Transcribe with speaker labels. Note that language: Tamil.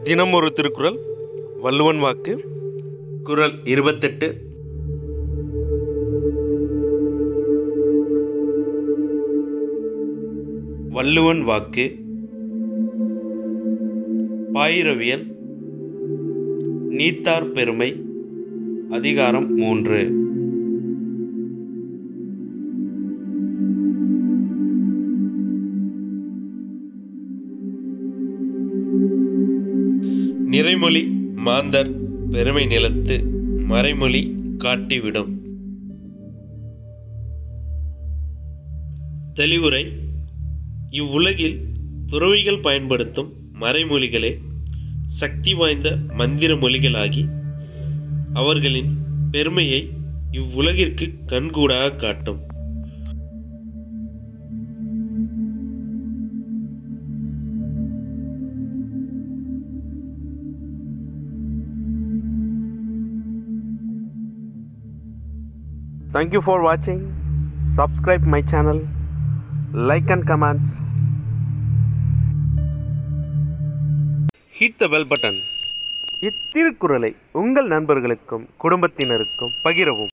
Speaker 1: தினம் ஒரு திருக்குறள் வள்ளுவன் வாக்கு குறள் இருபத்தெட்டு வள்ளுவன் வாக்கு பாயிரவியல் நீத்தார் பெருமை அதிகாரம் மூன்று நிறைமொழி மாந்தர் பெருமை நிலத்து மறைமொழி காட்டிவிடும் தெளிவுரை இவ்வுலகில் துறவிகள் பயன்படுத்தும் மறைமொழிகளே சக்தி வாய்ந்த மந்திர மொழிகளாகி அவர்களின் பெருமையை இவ்வுலகிற்கு கண்கூடாக காட்டும் Thank you for watching. Subscribe my channel. Like and comments. Hit the bell button. இத்திருக்குறளை உங்கள் நண்பர்களுக்கும் குடும்பத்தினருக்கும் பகிரவும்